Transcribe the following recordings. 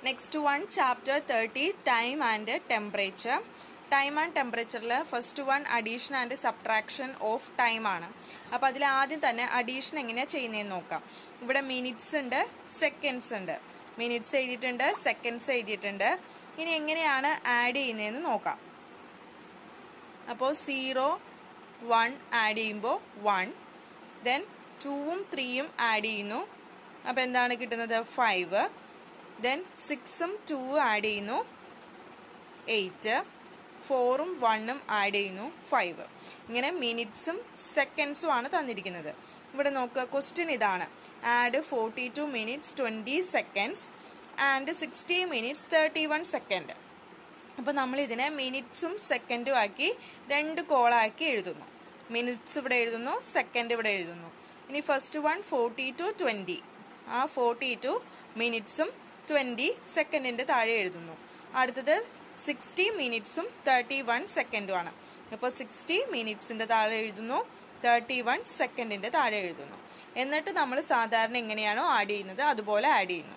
next one chapter thirty time and temperature time and ടെമ്പറേച്ചറിൽ first one addition and subtraction of time ആണ് അപ്പോൾ അതിൽ ആദ്യം തന്നെ അഡീഷൻ എങ്ങനെയാണ് ചെയ്യുന്നതെന്ന് നോക്കാം ഇവിടെ മിനിറ്റ്സ് ഉണ്ട് സെക്കൻഡ്സ് ഉണ്ട് മിനിറ്റ്സ് എഴുതിയിട്ടുണ്ട് സെക്കൻഡ്സ് എഴുതിയിട്ടുണ്ട് ഇനി എങ്ങനെയാണ് ആഡ് ചെയ്യുന്നതെന്ന് നോക്കാം അപ്പോൾ സീറോ വൺ ആഡ് ചെയ്യുമ്പോൾ വൺ ദെൻ ടൂവും ത്രീയും ആഡ് ചെയ്യുന്നു അപ്പോൾ എന്താണ് കിട്ടുന്നത് ഫൈവ് ദെൻ സിക്സും ടൂവും ആഡ് ചെയ്യുന്നു എയ്റ്റ് ഫോറും വണ്ണും ആഡ് ചെയ്യുന്നു ഫൈവ് ഇങ്ങനെ മിനിറ്റ്സും സെക്കൻഡ്സും ആണ് തന്നിരിക്കുന്നത് ഇവിടെ നോക്കുക ക്വസ്റ്റ്യൻ ഇതാണ് add forty two minutes twenty seconds and sixty minutes thirty one second അപ്പോൾ നമ്മൾ ഇതിനെ മിനിറ്റ്സും സെക്കൻഡും ആക്കി രണ്ട് കോളാക്കി എഴുതുന്നു മിനിറ്റ്സ് ഇവിടെ എഴുതുന്നു സെക്കൻഡ് ഇവിടെ എഴുതുന്നു ഇനി first one forty two twenty ആ ഫോർട്ടി ടു മിനിറ്റ്സും ട്വൻറ്റി സെക്കൻഡിൻ്റെ താഴെ എഴുതുന്നു അടുത്തത് സിക്സ്റ്റി മിനിറ്റ്സും തേർട്ടി വൺ സെക്കൻഡുമാണ് അപ്പോൾ സിക്സ്റ്റി മിനിറ്റ്സിൻ്റെ താഴെ എഴുതുന്നു തേർട്ടി വൺ സെക്കൻഡിൻ്റെ താഴെ എഴുതുന്നു എന്നിട്ട് നമ്മൾ സാധാരണ എങ്ങനെയാണോ ആഡ് ചെയ്യുന്നത് അതുപോലെ ആഡ് ചെയ്യുന്നു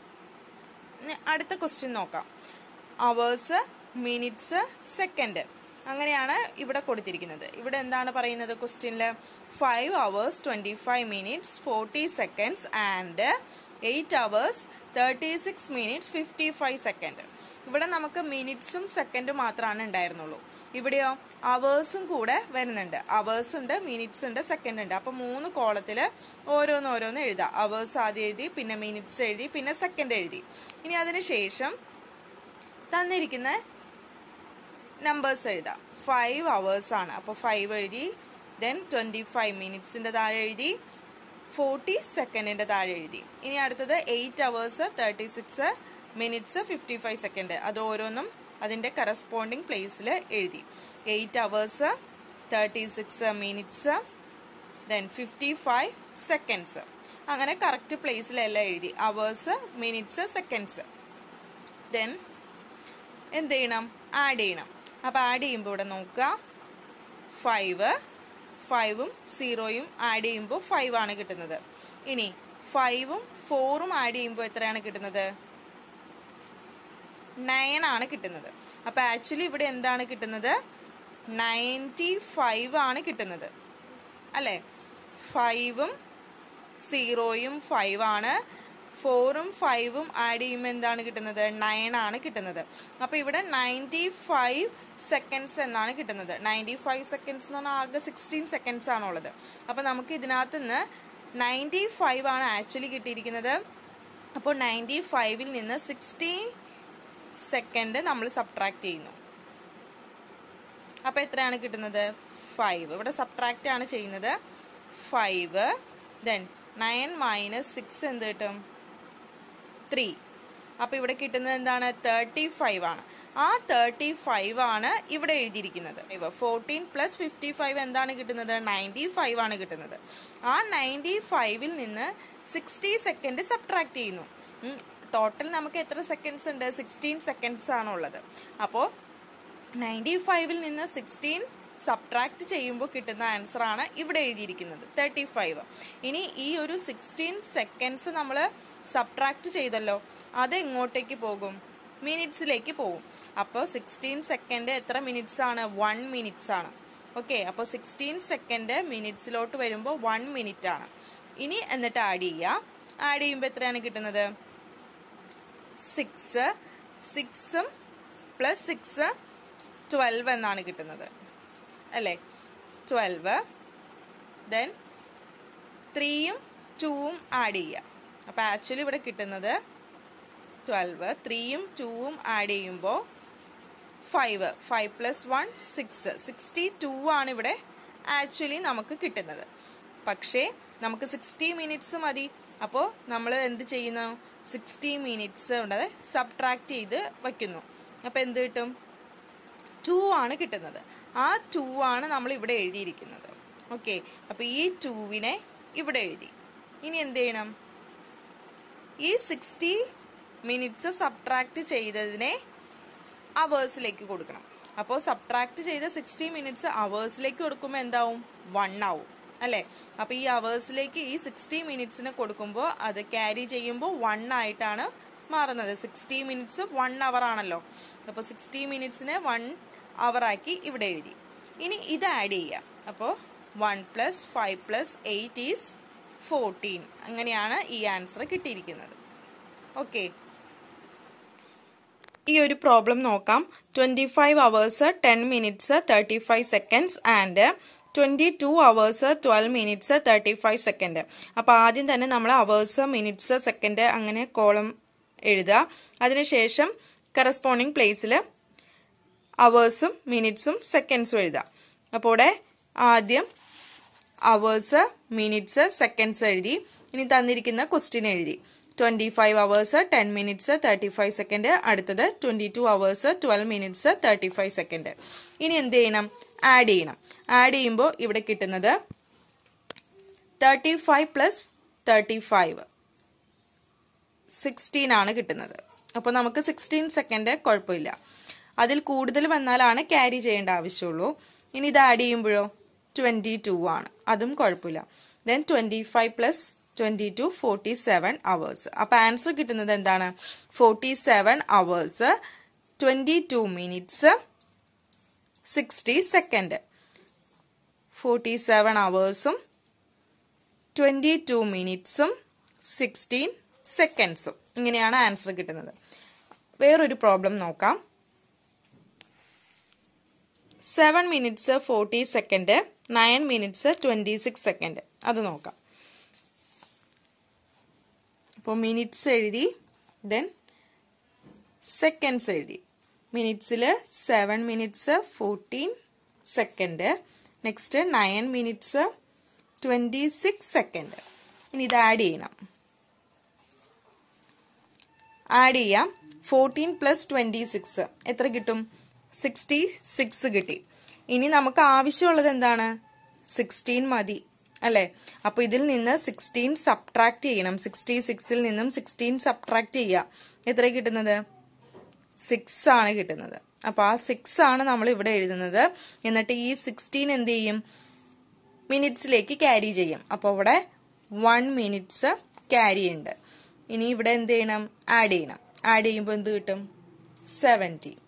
ഇനി അടുത്ത ക്വസ്റ്റ്യൻ നോക്കാം അവേഴ്സ് മിനിറ്റ്സ് സെക്കൻഡ് അങ്ങനെയാണ് ഇവിടെ കൊടുത്തിരിക്കുന്നത് ഇവിടെ എന്താണ് പറയുന്നത് ക്വസ്റ്റ്യനിൽ five hours twenty five minutes forty seconds and eight hours thirty six minutes fifty five second ഇവിടെ നമുക്ക് മിനിറ്റ്സും സെക്കൻഡും മാത്രമാണ് ഉണ്ടായിരുന്നുള്ളൂ ഇവിടെയോ അവേഴ്സും കൂടെ വരുന്നുണ്ട് അവേഴ്സ് ഉണ്ട് മിനിറ്റ്സ് ഉണ്ട് സെക്കൻഡ് ഉണ്ട് അപ്പം മൂന്ന് കോളത്തിൽ ഓരോന്ന് ഓരോന്ന് എഴുതാം അവേഴ്സ് ആദ്യം എഴുതി പിന്നെ മിനിറ്റ്സ് എഴുതി പിന്നെ സെക്കൻഡ് എഴുതി ഇനി അതിന് ശേഷം തന്നിരിക്കുന്ന നമ്പേഴ്സ് എഴുതാം ഫൈവ് അവേഴ്സ് ആണ് അപ്പോൾ ഫൈവ് എഴുതി ദെൻ ട്വൻറ്റി ഫൈവ് മിനിറ്റ്സിൻ്റെ താഴെ എഴുതി ഫോർട്ടി സെക്കൻഡിൻ്റെ താഴെ എഴുതി ഇനി അടുത്തത് eight hours thirty six minutes fifty five second അത് ഓരോന്നും അതിൻ്റെ കറസ്പോണ്ടിങ് പ്ലേസിൽ എഴുതി eight hours thirty six minutes then fifty five seconds അങ്ങനെ കറക്റ്റ് പ്ലേസിലെല്ലാം എഴുതി അവേഴ്സ് മിനിറ്റ്സ് സെക്കൻഡ്സ് ദെൻ എന്ത് ചെയ്യണം ആഡ് ചെയ്യണം അപ്പോൾ ആഡ് ചെയ്യുമ്പോൾ ഇവിടെ നോക്കുക ഫൈവ് ഫൈവും സീറോയും ആഡ് ചെയ്യുമ്പോൾ ഫൈവ് ആണ് കിട്ടുന്നത് ഇനി ഫൈവും ഫോറും ആഡ് ചെയ്യുമ്പോൾ എത്രയാണ് കിട്ടുന്നത് നയൻ ആണ് കിട്ടുന്നത് അപ്പോൾ ആക്ച്വലി ഇവിടെ എന്താണ് കിട്ടുന്നത് നയൻറ്റി ഫൈവ് ആണ് കിട്ടുന്നത് അല്ലേ ഫൈവും സീറോയും ഫൈവ് ആണ് ഫോറും ഫൈവും ആഡ് ചെയ്യുമ്പോൾ എന്താണ് കിട്ടുന്നത് നയൻ ആണ് കിട്ടുന്നത് അപ്പോൾ ഇവിടെ നയൻറ്റി ഫൈവ് സെക്കൻഡ്സ് എന്നാണ് കിട്ടുന്നത് നയൻറ്റി ഫൈവ് സെക്കൻഡ്സ് എന്ന് പറഞ്ഞാൽ ആകെ സിക്സ്റ്റീൻ സെക്കൻഡ്സ് ആണുള്ളത് അപ്പോൾ നമുക്ക് ഇതിനകത്ത് നിന്ന് നയൻറ്റി ഫൈവ് ആണ് ആക്ച്വലി കിട്ടിയിരിക്കുന്നത് അപ്പോൾ നയൻറ്റി ഫൈവിൽ നിന്ന് സിക്സ്റ്റി സെക്കൻഡ് നമ്മൾ സബ്ട്രാക്ട് ചെയ്യുന്നു അപ്പോൾ എത്രയാണ് കിട്ടുന്നത് ഫൈവ് ഇവിടെ സബ്ട്രാക്റ്റ് ആണ് ചെയ്യുന്നത് five then nine minus six എന്ത് കിട്ടും ത്രീ അപ്പോൾ ഇവിടെ കിട്ടുന്നത് എന്താണ് തേർട്ടി ഫൈവ് ആണ് ആ തേർട്ടി ഫൈവ് ആണ് ഇവിടെ എഴുതിയിരിക്കുന്നത് ഫോർട്ടീൻ പ്ലസ് ഫിഫ്റ്റി ഫൈവ് എന്താണ് കിട്ടുന്നത് നയൻറ്റി ഫൈവ് ആണ് കിട്ടുന്നത് ആ നയൻറ്റി ഫൈവിൽ നിന്ന് സിക്സ്റ്റി സെക്കൻഡ് സബ്ട്രാക്ട് ചെയ്യുന്നു ടോട്ടൽ നമുക്ക് എത്ര സെക്കൻഡ്സ് ഉണ്ട് സിക്സ്റ്റീൻ സെക്കൻഡ്സ് ആണ് ഉള്ളത് അപ്പോൾ നയൻറ്റി ഫൈവിൽ നിന്ന് സിക്സ്റ്റീൻ സബ്ട്രാക്ട് ചെയ്യുമ്പോൾ കിട്ടുന്ന ആൻസർ ആണ് ഇവിടെ എഴുതിയിരിക്കുന്നത് തേർട്ടി ഫൈവ് ഇനി ഈ ഒരു സിക്സ്റ്റീൻ സെക്കൻഡ്സ് നമ്മൾ സബ്ട്രാക്ട് ചെയ്തല്ലോ അത് എങ്ങോട്ടേക്ക് പോകും മിനിറ്റ്സിലേക്ക് പോകും അപ്പോൾ സിക്സ്റ്റീൻ സെക്കൻഡ് എത്ര മിനിറ്റ്സ് ആണ് വൺ മിനിറ്റ്സ് ആണ് ഓക്കെ അപ്പോൾ സിക്സ്റ്റീൻ സെക്കൻഡ് മിനിറ്റ്സിലോട്ട് വരുമ്പോൾ വൺ മിനിറ്റ് ആണ് ഇനി എന്നിട്ട് ആഡ് ചെയ്യുക ആഡ് ചെയ്യുമ്പോൾ എത്രയാണ് കിട്ടുന്നത് സിക്സ് സിക്സും പ്ലസ് സിക്സ് ട്വൽവ് എന്നാണ് കിട്ടുന്നത് അല്ലേ ട്വൽവ് ദെൻ ത്രീയും ടൂവും ആഡ് ചെയ്യുക അപ്പോൾ ആക്ച്വലി ഇവിടെ കിട്ടുന്നത് ട്വൽവ് ത്രീയും ടൂവും ആഡ് ചെയ്യുമ്പോൾ five five plus one six sixty two ആണ് ഇവിടെ ആക്ച്വലി നമുക്ക് കിട്ടുന്നത് പക്ഷേ നമുക്ക് സിക്സ്റ്റി മിനിറ്റ്സ് മതി അപ്പോൾ നമ്മൾ എന്ത് ചെയ്യുന്നു സിക്സ്റ്റി മിനിറ്റ്സ് ഉണ്ട് സബ്ട്രാക്ട് ചെയ്ത് വയ്ക്കുന്നു അപ്പോൾ എന്ത് കിട്ടും ടു ആണ് കിട്ടുന്നത് ആ ടു ആണ് നമ്മൾ ഇവിടെ എഴുതിയിരിക്കുന്നത് ഓക്കെ അപ്പോൾ ഈ ടൂവിനെ ഇവിടെ എഴുതി ഇനി എന്ത് ചെയ്യണം ഈ സിക്സ്റ്റി മിനിറ്റ്സ് സബ്ട്രാക്ട് ചെയ്തതിനെ അവേഴ്സിലേക്ക് കൊടുക്കണം അപ്പോൾ സബ്ട്രാക്ട് ചെയ്ത സിക്സ്റ്റി മിനിറ്റ്സ് അവേഴ്സിലേക്ക് കൊടുക്കുമ്പോൾ എന്താവും വൺ ആവും അല്ലേ അപ്പോൾ ഈ അവേഴ്സിലേക്ക് ഈ സിക്സ്റ്റി മിനിറ്റ്സിന് കൊടുക്കുമ്പോൾ അത് ക്യാരി ചെയ്യുമ്പോൾ വൺ ആയിട്ടാണ് മാറുന്നത് സിക്സ്റ്റി മിനിറ്റ്സ് വൺ അവർ ആണല്ലോ അപ്പോൾ സിക്സ്റ്റി മിനിറ്റ്സിനെ വൺ ആക്കി ഇവിടെ എഴുതി ഇനി ഇത് ആഡ് ചെയ്യാം അപ്പോൾ one plus five plus eight is fourteen അങ്ങനെയാണ് ഈ ആൻസർ കിട്ടിയിരിക്കുന്നത് ഓക്കെ ഈ ഒരു പ്രോബ്ലം നോക്കാം twenty five hours ten minutes thirty five seconds and twenty two hours twelve minutes thirty five second അപ്പോൾ ആദ്യം തന്നെ നമ്മൾ അവേഴ്സ് മിനിറ്റ്സ് സെക്കൻഡ് അങ്ങനെ കോളം എഴുതുക അതിനുശേഷം കറസ്പോണ്ടിങ് പ്ലേസിൽ അവേഴ്സും മിനിറ്റ്സും സെക്കൻഡ്സും എഴുതുക അപ്പോൾ ഇവിടെ ആദ്യം അവേഴ്സ് മിനിറ്റ്സ് സെക്കൻഡ്സ് എഴുതി ഇനി തന്നിരിക്കുന്ന ക്വസ്റ്റ്യൻ എഴുതി twenty five hours ten minutes thirty five second അടുത്തത് twenty two hours twelve minutes thirty five second ഇനി എന്ത് ചെയ്യണം ആഡ് ചെയ്യണം ആഡ് ചെയ്യുമ്പോൾ ഇവിടെ കിട്ടുന്നത് thirty five plus thirty five sixteen ആണ് കിട്ടുന്നത് അപ്പോൾ നമുക്ക് സിക്സ്റ്റീൻ സെക്കൻഡ് കുഴപ്പമില്ല അതിൽ കൂടുതൽ വന്നാലാണ് ക്യാരി ചെയ്യേണ്ട ആവശ്യമുള്ളൂ ഇനി ഇത് ആഡ് ചെയ്യുമ്പോഴോ ട്വൻറ്റി ടു ആണ് അതും കുഴപ്പമില്ല then twenty five plus twenty two forty seven hours അപ്പോൾ ആൻസർ കിട്ടുന്നത് എന്താണ് forty seven hours twenty two minutes sixty second forty seven അവേഴ്സും ട്വൻറ്റി ടു മിനിറ്റ്സും സിക്സ്റ്റീൻ സെക്കൻഡ്സും ഇങ്ങനെയാണ് ആൻസർ കിട്ടുന്നത് വേറൊരു പ്രോബ്ലം നോക്കാം seven minutes forty second nine minutes twenty six second അത് നോക്കാം അപ്പോൾ മിനിറ്റ്സ് എഴുതി ദെൻ സെക്കൻഡ്സ് എഴുതി മിനിറ്റ്സിൽ seven minutes fourteen second next nine minutes twenty six second ഇനി ഇത് ആഡ് ചെയ്യണം ആഡ് ചെയ്യാം ഫോർട്ടീൻ പ്ലസ് ട്വൻറ്റി സിക്സ് എത്ര കിട്ടും സിക്സ്റ്റി സിക്സ് കിട്ടി ഇനി നമുക്ക് ആവശ്യമുള്ളത് എന്താണ് സിക്സ്റ്റീൻ മതി അല്ലേ അപ്പോൾ ഇതിൽ നിന്ന് സിക്സ്റ്റീൻ സബ്ട്രാക്ട് ചെയ്യണം സിക്സ്റ്റി സിക്സിൽ നിന്നും സിക്സ്റ്റീൻ സബ്ട്രാക്ട് ചെയ്യുക എത്ര കിട്ടുന്നത് സിക്സ് ആണ് കിട്ടുന്നത് അപ്പോൾ ആ സിക്സ് ആണ് നമ്മൾ ഇവിടെ എഴുതുന്നത് എന്നിട്ട് ഈ സിക്സ്റ്റീൻ എന്ത് ചെയ്യും മിനിറ്റ്സിലേക്ക് ക്യാരി ചെയ്യും അപ്പോൾ ഇവിടെ വൺ മിനിറ്റ്സ് ക്യാരി ഉണ്ട് ഇനി ഇവിടെ എന്ത് ചെയ്യണം ആഡ് ചെയ്യണം ആഡ് ചെയ്യുമ്പോൾ എന്ത് കിട്ടും സെവൻറ്റീൻ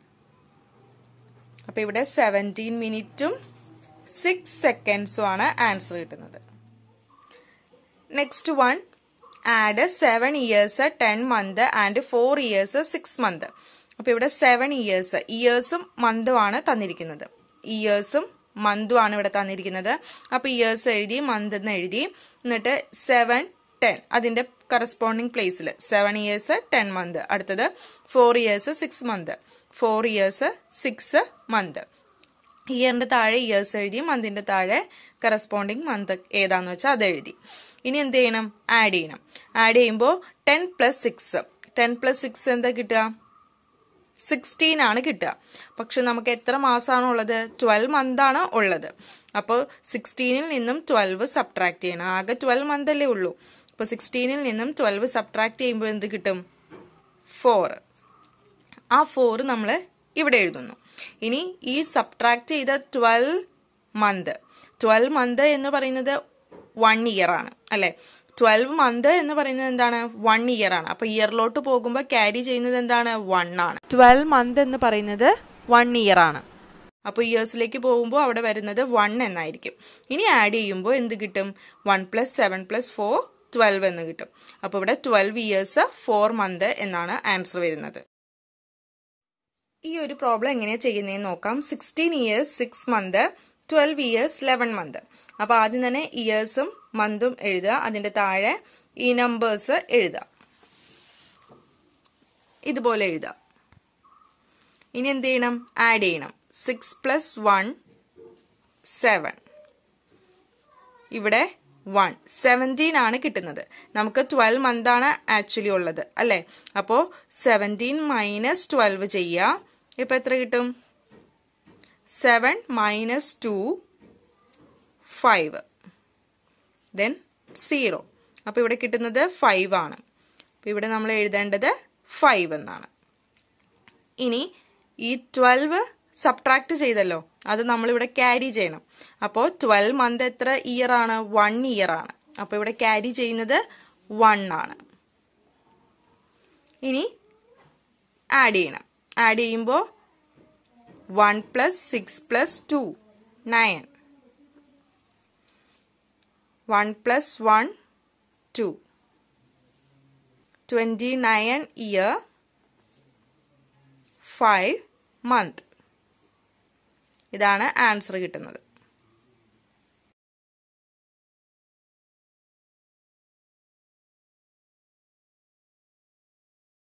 അപ്പോൾ ഇവിടെ സെവൻറ്റീൻ മിനിറ്റും സിക്സ് സെക്കൻഡ്സും ആണ് ആൻസർ കിട്ടുന്നത് next one add seven years ten month and four years six month അപ്പോൾ ഇവിടെ സെവൻ ഇയേഴ്സ് ഇയേഴ്സും മന്തുമാണ് തന്നിരിക്കുന്നത് ഇയേഴ്സും മന്തും ആണ് ഇവിടെ തന്നിരിക്കുന്നത് അപ്പോൾ ഇയേഴ്സ് എഴുതി മന്ത് എന്ന് എഴുതി എന്നിട്ട് സെവൻ ടെൻ അതിന്റെ കറസ്പോണ്ടിങ് പ്ലേസിൽ സെവൻ ഇയേഴ്സ് ടെൻ മന്ത് അടുത്തത് four years six month four years six month ഇയറിന്റെ താഴെ ഇയേഴ്സ് എഴുതി മന്തിന്റെ താഴെ കറസ്പോണ്ടിങ് മന്ത് ഏതാന്ന് വെച്ചാൽ അത് എഴുതി ഇനി എന്ത് ചെയ്യണം ആഡ് ചെയ്യണം ആഡ് ചെയ്യുമ്പോൾ ten plus six ten plus six എന്താ കിട്ടുക സിക്സ്റ്റീൻ ആണ് കിട്ടുക പക്ഷെ നമുക്ക് എത്ര മാസമാണ് ഉള്ളത് ട്വൽവ് മന്ത് ആണ് ഉള്ളത് അപ്പോൾ സിക്സ്റ്റീനിൽ നിന്നും ട്വൽവ് സബ്ട്രാക്ട് ചെയ്യണം ആകെ ട്വൽവ് മന്ത് അല്ലേ ഉള്ളൂ അപ്പോൾ സിക്സ്റ്റീനിൽ നിന്നും ട്വൽവ് സബ്ട്രാക്ട് ചെയ്യുമ്പോൾ എന്ത് കിട്ടും ഫോർ ആ ഫോർ നമ്മൾ ഇവിടെ എഴുതുന്നു ഇനി ഈ സബ്ട്രാക്ട് ചെയ്ത ട്വൽവ് മന്ത് ട്വൽവ് മന്ത് എന്ന് പറയുന്നത് വൺ ഇയർ ആണ് അല്ലെ ട്വൽവ് മന്ത് എന്ന് പറയുന്നത് എന്താണ് വൺ ഇയർ ആണ് അപ്പൊ ഇയറിലോട്ട് പോകുമ്പോൾ ക്യാരി ചെയ്യുന്നത് എന്താണ് വൺ ആണ് ട്വൽവ് മന്ത് എന്ന് പറയുന്നത് വൺ ഇയർ ആണ് അപ്പോൾ ഇയേഴ്സിലേക്ക് പോകുമ്പോൾ അവിടെ വരുന്നത് വൺ എന്നായിരിക്കും ഇനി ആഡ് ചെയ്യുമ്പോൾ എന്ത് കിട്ടും one plus seven plus four twelve എന്ന് കിട്ടും അപ്പോൾ ഇവിടെ ട്വൽവ് ഇയേഴ്സ് ഫോർ മന്ത് എന്നാണ് ആൻസർ വരുന്നത് ഈ ഒരു പ്രോബ്ലം എങ്ങനെയാണ് ചെയ്യുന്നതെന്ന് നോക്കാം sixteen years six month twelve years eleven month അപ്പോൾ ആദ്യം തന്നെ ഇയേഴ്സും മന്തും എഴുതുക അതിൻ്റെ താഴെ ഈ നമ്പേഴ്സ് എഴുതുക ഇതുപോലെ എഴുതുക ഇനി എന്ത് ചെയ്യണം ആഡ് ചെയ്യണം സിക്സ് പ്ലസ് വൺ സെവൻ ഇവിടെ വൺ സെവൻറ്റീൻ ആണ് കിട്ടുന്നത് നമുക്ക് ട്വൽവ് മന്ത് ആണ് ആക്ച്വലി ഉള്ളത് അല്ലേ അപ്പോൾ സെവൻറ്റീൻ മൈനസ് ട്വൽവ് ചെയ്യുക ഇപ്പം എത്ര കിട്ടും seven minus two five then zero അപ്പോൾ ഇവിടെ കിട്ടുന്നത് ഫൈവ് ആണ് അപ്പോൾ ഇവിടെ നമ്മൾ എഴുതേണ്ടത് ഫൈവ് എന്നാണ് ഇനി ഈ ട്വൽവ് സബ്ട്രാക്ട് ചെയ്തല്ലോ അത് നമ്മളിവിടെ ക്യാരി ചെയ്യണം അപ്പോൾ ട്വൽവ് മന്ത് എത്ര ഇയർ ആണ് വൺ ഇയർ ആണ് അപ്പോൾ ഇവിടെ ക്യാരി ചെയ്യുന്നത് വൺ ആണ് ഇനി ആഡ് ചെയ്യണം ആഡ് ചെയ്യുമ്പോൾ one plus six plus two nine one plus one two twenty nine year five month ഇതാണ് ആൻസർ കിട്ടുന്നത്